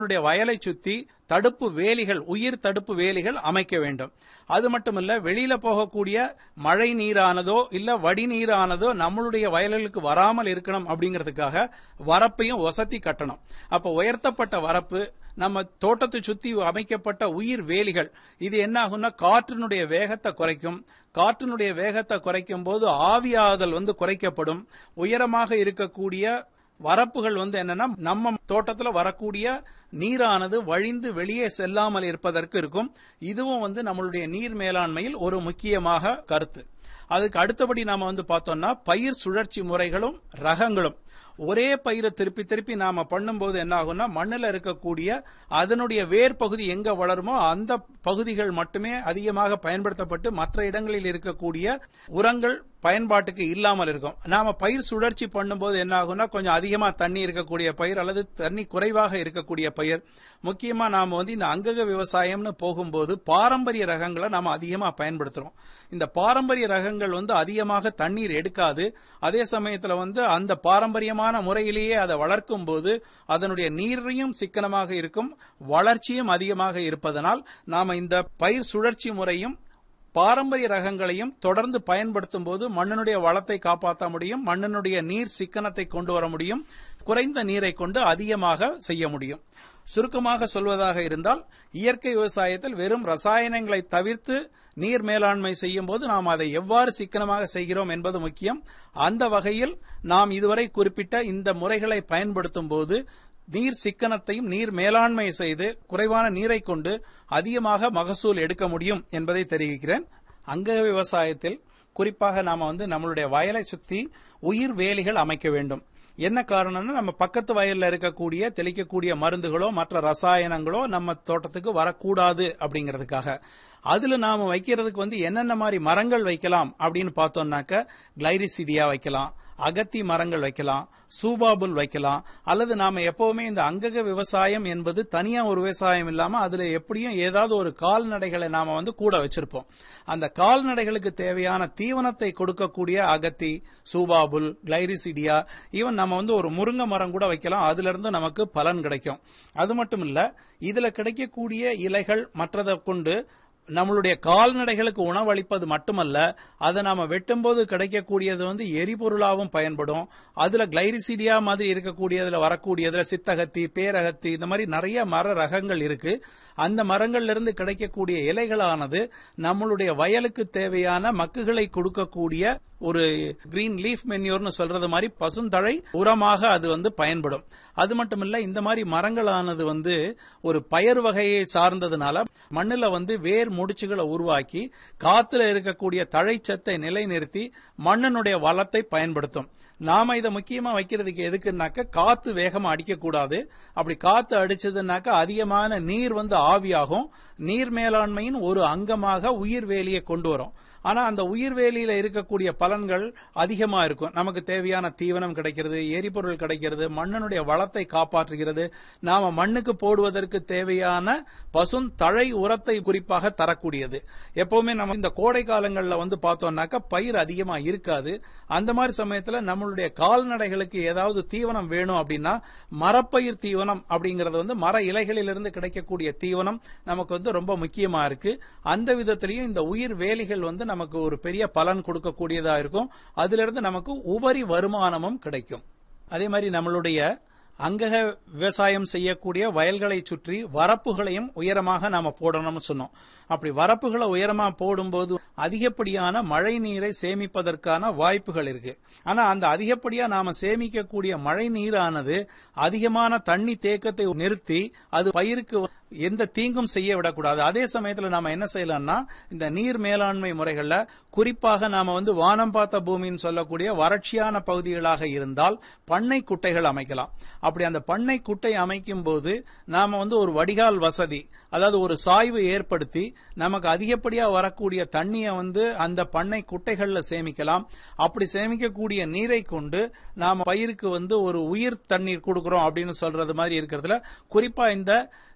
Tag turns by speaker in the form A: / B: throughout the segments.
A: நம்முடைய வயலை சுத்தி தடுப்பு வேலிகள் உயிர் தடுப்பு வேலிகள் அமைக்க வேண்டும் அது மட்டுமல்ல வெளியில போகக்கூடிய மழை நீரானதோ இல்ல வடி நீரானதோ நம்மளுடைய வயல்களுக்கு வராமல் இருக்கணும் அப்படிங்கிறதுக்காக வரப்பையும் ஒசத்தி கட்டணும் அப்ப உயர்த்தப்பட்ட வரப்பு நம்ம தோட்டத்தை சுத்தி அமைக்கப்பட்ட உயிர் வேலிகள் இது என்ன ஆகும்னா காற்றினுடைய வேகத்தை குறைக்கும் காற்றினுடைய வேகத்தை குறைக்கும் போது ஆவியாதல் வந்து குறைக்கப்படும் உயரமாக இருக்கக்கூடிய வரப்புகள் வந்து என்னன்னா நம்ம தோட்டத்துல வரக்கூடிய நீரானது வழிந்து வெளியே செல்லாமல் இருப்பதற்கு இருக்கும் இதுவும் வந்து நம்மளுடைய நீர் மேலாண்மையில் ஒரு முக்கியமாக கருத்து அதுக்கு அடுத்தபடி நாம வந்து பார்த்தோம்னா பயிர் சுழற்சி முறைகளும் ரகங்களும் ஒரே பயிரை திருப்பி திருப்பி நாம பண்ணும்போது என்ன ஆகும்னா மண்ணில் இருக்கக்கூடிய அதனுடைய வேர் பகுதி எங்க வளருமோ அந்த பகுதிகள் மட்டுமே அதிகமாக பயன்படுத்தப்பட்டு மற்ற இடங்களில் இருக்கக்கூடிய உரங்கள் பயன்பாட்டுக்கு இல்லாமல் இருக்கும் நாம பயிர் சுழற்சி பண்ணும்போது என்ன ஆகும்னா கொஞ்சம் அதிகமா தண்ணி இருக்கக்கூடிய பயிர் அல்லது தண்ணி குறைவாக இருக்கக்கூடிய பயிர் முக்கியமா நாம வந்து இந்த அங்கக விவசாயம்னு போகும்போது பாரம்பரிய ரகங்களை நாம அதிகமா பயன்படுத்துறோம் இந்த பாரம்பரிய ரகங்கள் வந்து அதிகமாக தண்ணீர் எடுக்காது அதே சமயத்துல வந்து அந்த பாரம்பரியமான முறையிலேயே அதை வளர்க்கும் போது அதனுடைய நீரையும் சிக்கனமாக இருக்கும் வளர்ச்சியும் அதிகமாக இருப்பதனால் நாம இந்த பயிர் சுழற்சி முறையும் பாரம்பரிய ரகங்களையும் தொடர்ந்து பயன்படுத்தும் போது மண்ணினுடைய வளத்தை காப்பாற்ற முடியும் மண்ணினுடைய நீர் சிக்கனத்தை கொண்டு வர முடியும் குறைந்த நீரை கொண்டு அதிகமாக செய்ய முடியும் சுருக்கமாக சொல்வதாக இருந்தால் இயற்கை விவசாயத்தில் வெறும் ரசாயனங்களை தவிர்த்து நீர் மேலாண்மை செய்யும் போது நாம் அதை எவ்வாறு சிக்கனமாக செய்கிறோம் என்பது முக்கியம் அந்த வகையில் நாம் இதுவரை குறிப்பிட்ட இந்த முறைகளை பயன்படுத்தும் போது நீர் சிக்கனத்தையும் நீர் மேலாண்மை செய்து குறைவான நீரை கொண்டு அதிகமாக மகசூல் எடுக்க முடியும் என்பதை தெரிவிக்கிறேன் அங்க விவசாயத்தில் குறிப்பாக நாம வந்து நம்மளுடைய வயலை சுத்தி உயிர் வேலிகள் அமைக்க வேண்டும் என்ன காரணம்னா நம்ம பக்கத்து வயல்ல இருக்கக்கூடிய தெளிக்கக்கூடிய மருந்துகளோ மற்ற ரசாயனங்களோ நம்ம தோட்டத்துக்கு வரக்கூடாது அப்படிங்கிறதுக்காக அதுல நாம வைக்கிறதுக்கு வந்து என்னென்ன மாதிரி மரங்கள் வைக்கலாம் அப்படின்னு பார்த்தோம்னாக்க கிளைரிசிடியா வைக்கலாம் அகத்தி மரங்கள் வைக்கலாம் சூபாபுல் வைக்கலாம் அல்லது நாம எப்பவுமே இந்த அங்கக விவசாயம் என்பது தனியா ஒரு விவசாயம் இல்லாம அதுல எப்படியும் ஏதாவது ஒரு கால்நடைகளை நாம வந்து கூட வச்சிருப்போம் அந்த கால்நடைகளுக்கு தேவையான தீவனத்தை கொடுக்கக்கூடிய அகத்தி சூபாபுல் கிளைரிசிடியா ஈவன் நம்ம வந்து ஒரு முருங்கை மரம் கூட வைக்கலாம் அதுல இருந்து நமக்கு பலன் கிடைக்கும் அது மட்டும் இல்ல இதுல கிடைக்கக்கூடிய இலைகள் மற்றதை கொண்டு நம்மளுடைய கால்நடைகளுக்கு உணவளிப்பது மட்டுமல்ல அதை நாம வெட்டும்போது கிடைக்கக்கூடியது வந்து எரிபொருளாகவும் பயன்படும் அதுல கிளைரிசிடியா மாதிரி இருக்கக்கூடியதுல வரக்கூடியதுல சித்தகத்தி பேரகத்தி இந்த மாதிரி நிறைய மர ரகங்கள் இருக்கு அந்த மரங்கள்ல இருந்து கிடைக்கக்கூடிய இலைகளானது நம்மளுடைய வயலுக்கு தேவையான மக்குகளை கொடுக்கக்கூடிய ஒரு கிரீன் லீஃப் மென்யூர்னு சொல்றது மாதிரி பசுந்தழை உரமாக அது வந்து பயன்படும் அது மட்டும் இல்ல இந்த மாதிரி மரங்களானது வந்து ஒரு பயிர் வகையை சார்ந்ததுனால மண்ணுல வந்து வேர் முடிச்சுகளை உருவாக்கி காத்துல இருக்கக்கூடிய தழைச்சத்தை நிலைநிறுத்தி மண்ணினுடைய வளத்தை பயன்படுத்தும் நாம இதை முக்கியமா வைக்கிறதுக்கு எதுக்குன்னாக்க காத்து வேகமா அடிக்கக்கூடாது அப்படி காத்து அடிச்சதுனாக்க அதிகமான நீர் வந்து ஆவியாகும் நீர் மேலாண்மையின் ஒரு அங்கமாக உயிர் வேலியை கொண்டு வரும் ஆனா அந்த உயிர் வேலியில இருக்கக்கூடிய பலன்கள் அதிகமா இருக்கும் நமக்கு தேவையான தீவனம் கிடைக்கிறது எரிபொருள் கிடைக்கிறது மண்ணினுடைய வளத்தை காப்பாற்றுகிறது நாம மண்ணுக்கு போடுவதற்கு தேவையான பசும் தழை உரத்தை குறிப்பாக தரக்கூடியது எப்பவுமே நம்ம இந்த கோடை காலங்கள்ல வந்து பார்த்தோம்னாக்க பயிர் அதிகமா இருக்காது அந்த மாதிரி சமயத்துல நம்மளுடைய கால்நடைகளுக்கு ஏதாவது தீவனம் வேணும் அப்படின்னா மரப்பயிர் தீவனம் அப்படிங்கறது வந்து மர இலைகளிலிருந்து கிடைக்கக்கூடிய தீவனம் நமக்கு வந்து ரொம்ப முக்கியமா இருக்கு அந்த விதத்திலையும் இந்த உயிர் வேலிகள் வந்து நமக்கு ஒரு பெரிய பலன் கொடுக்கக்கூடியதா இருக்கும் அதுல இருந்து நமக்கு உபரி வருமானமும் கிடைக்கும் அதே மாதிரி நம்மளுடைய அங்கக விவசாயம் செய்யக்கூடிய வயல்களை சுற்றி வரப்புகளையும் உயரமாக நாம போடணும்னு சொன்னோம் அப்படி வரப்புகளை உயரமா போடும்போது அதிகப்படியான மழை நீரை சேமிப்பதற்கான வாய்ப்புகள் இருக்கு ஆனா அந்த அதிகப்படியா நாம சேமிக்கக்கூடிய மழை நீரானது அதிகமான தண்ணி தேக்கத்தை நிறுத்தி அது பயிருக்கு எந்த தீங்கும் செய்ய விடக்கூடாது அதே சமயத்துல நாம என்ன செய்யலாம்னா இந்த நீர் மேலாண்மை முறைகள்ல குறிப்பாக நாம வந்து வானம் பார்த்த பூமின்னு சொல்லக்கூடிய வறட்சியான பகுதிகளாக இருந்தால் பண்ணை குட்டைகள் அமைக்கலாம் அப்படி அந்த பண்ணை குட்டை அமைக்கும் போது நாம வந்து ஒரு வடிகால் வசதி அதாவது ஒரு சாய்வு ஏற்படுத்தி நமக்கு அதிகப்படியா வரக்கூடிய தண்ணியை வந்து அந்த பண்ணை குட்டைகள்ல சேமிக்கலாம் அப்படி சேமிக்கக்கூடிய நீரை கொண்டு நாம பயிருக்கு வந்து ஒரு உயிர் தண்ணீர் கொடுக்கிறோம் அப்படின்னு சொல்றது மாதிரி இருக்கிறதுல குறிப்பா இந்த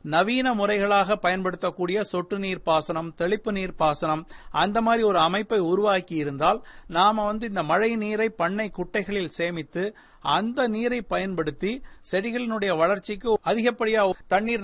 A: நவீன முறைகளாக பயன்படுத்தக்கூடிய சொட்டு நீர் பாசனம் தெளிப்பு நீர் பாசனம் அந்த மாதிரி ஒரு அமைப்பை உருவாக்கி இருந்தால் நாம வந்து இந்த மழை நீரை பண்ணை குட்டைகளில் சேமித்து அந்த நீரை பயன்படுத்தி செடிகளினுடைய வளர்ச்சிக்கு அதிகப்படியா தண்ணீர்